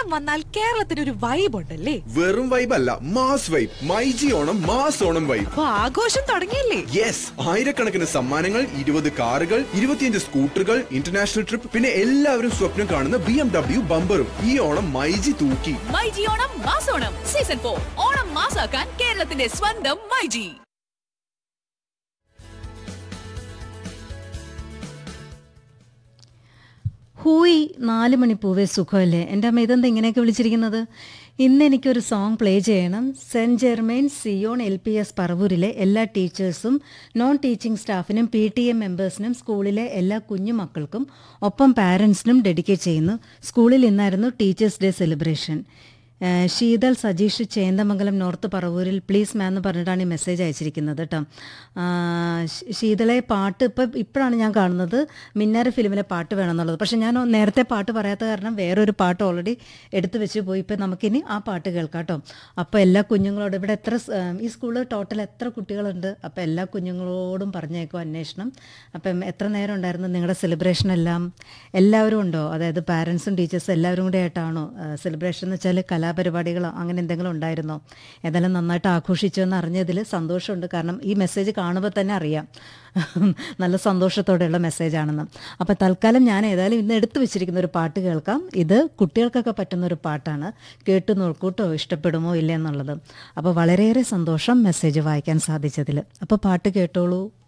ഓണം വന്നാൽ കേരളത്തിന് ഒരു വൈബ് ഉണ്ടല്ലേ വെറും വൈബ് അല്ല mass vibe myG Onam mass Onam vibe അപ്പൊ ആഘോഷം തുടങ്ങിയല്ലേ യെസ് ആയിരക്കണക്കിന് സമ്മാനങ്ങൾ ഇരുപത് കാറുകൾ ഇരുപത്തിയഞ്ച് സ്കൂട്ടറുകൾ ഇന്റർനാഷണൽ ട്രിപ്പ് പിന്നെ എല്ലാവരും സ്വപ്നം കാണുന്ന ബി എം ഡബ്ല്യു ബമ്പറും ഈ ഓണം മൈജി തൂക്കി മൈജി ഓണം മാസോണം സീസൺ ഫോർ ഓണം മാസാക്കാൻ കേരളത്തിന്റെ സ്വന്തം മൈജി ഹൂയ് നാല് മണിപ്പൂവേ സുഖമല്ലേ എൻ്റെ അമ്മ ഇതെന്താ ഇങ്ങനെയൊക്കെ വിളിച്ചിരിക്കുന്നത് ഇന്ന് എനിക്കൊരു സോങ് പ്ലേ ചെയ്യണം Saint Germain Zion L P S പറവൂരിലെ എല്ലാ ടീച്ചേഴ്സും നോൺ ടീച്ചിങ് സ്റ്റാഫിനും പി ടി എം മെമ്പേഴ്സിനും സ്കൂളിലെ എല്ലാ കുഞ്ഞു മക്കൾക്കും ഒപ്പം പാരൻസിനും ഡെഡിക്കേറ്റ് ചെയ്യുന്നു സ്കൂളിൽ ഇന്നായിരുന്നു ടീച്ചേഴ്സ് ഡേ സെലിബ്രേഷൻ ഏഹ് ശീതൾ സജീഷ് ചേന്ദമംഗലം നോർത്ത് പറവൂരിൽ പ്ലീസ് മാം എന്ന് പറഞ്ഞിട്ടാണ് ഈ മെസ്സേജ് അയച്ചിരിക്കുന്നത് കേട്ടോ ആഹ് ശ- ശീതളെ പാട്ട് ഇപ്പം ഇപ്പോഴാണ് ഞാൻ കാണുന്നത് മിന്നാര ഫിലിമിലെ പാട്ട് വേണമെന്നുള്ളത് പക്ഷേ ഞാൻ നേരത്തെ പാട്ട് പറയാത്ത കാരണം വേറൊരു പാട്ട് ഓൾറെഡി എടുത്തു വെച്ച് പോയി ഇപ്പം നമുക്കിനി ആ പാട്ട് കേൾക്കാം കേട്ടോ അപ്പോൾ എല്ലാ കുഞ്ഞുങ്ങളോടും ഇവിടെ എത്ര സ്- ഏഹ് ഈ സ്കൂളിൽ ടോട്ടൽ എത്ര കുട്ടികളുണ്ട് അപ്പോൾ എല്ലാ കുഞ്ഞുങ്ങളോടും പറഞ്ഞേക്കും അന്വേഷണം അപ്പം എത്ര നേരം ഉണ്ടായിരുന്നു നിങ്ങളുടെ സെലിബ്രേഷൻ എല്ലാം എല്ലാവരും ഉണ്ടോ അതായത് പാരൻസും ടീച്ചേഴ്സും എല്ലാവരും കൂടെ ആയിട്ടാണോ സെലിബ്രേഷൻ എന്ന് വെച്ചാൽ കലാപരിപാടികളോ അങ്ങനെ എന്തെങ്കിലും ഉണ്ടായിരുന്നോ ഏതായാലും നന്നായിട്ട് ആഘോഷിച്ചു എന്ന് അറിഞ്ഞതിൽ സന്തോഷമുണ്ട് കാരണം ഈ മെസ്സേജ് കാണുമ്പോൾ തന്നെ അറിയാം നല്ല സന്തോഷത്തോടെയുള്ള മെസ്സേജാണെന്ന് അപ്പോൾ തൽക്കാലം ഞാൻ ഏതായാലും ഇന്ന് എടുത്തു വെച്ചിരിക്കുന്ന ഒരു പാട്ട് കേൾക്കാം ഇത് കുട്ടികൾക്കൊക്കെ പറ്റുന്ന ഒരു പാട്ടാണ് കേട്ടു നോക്കൂട്ടോ ഇഷ്ടപ്പെടുമോ ഇല്ല എന്നുള്ളത് അപ്പോൾ വളരെയേറെ സന്തോഷം മെസ്സേജ് വായിക്കാൻ സാധിച്ചതിൽ അപ്പോൾ പാട്ട് കേട്ടോളൂ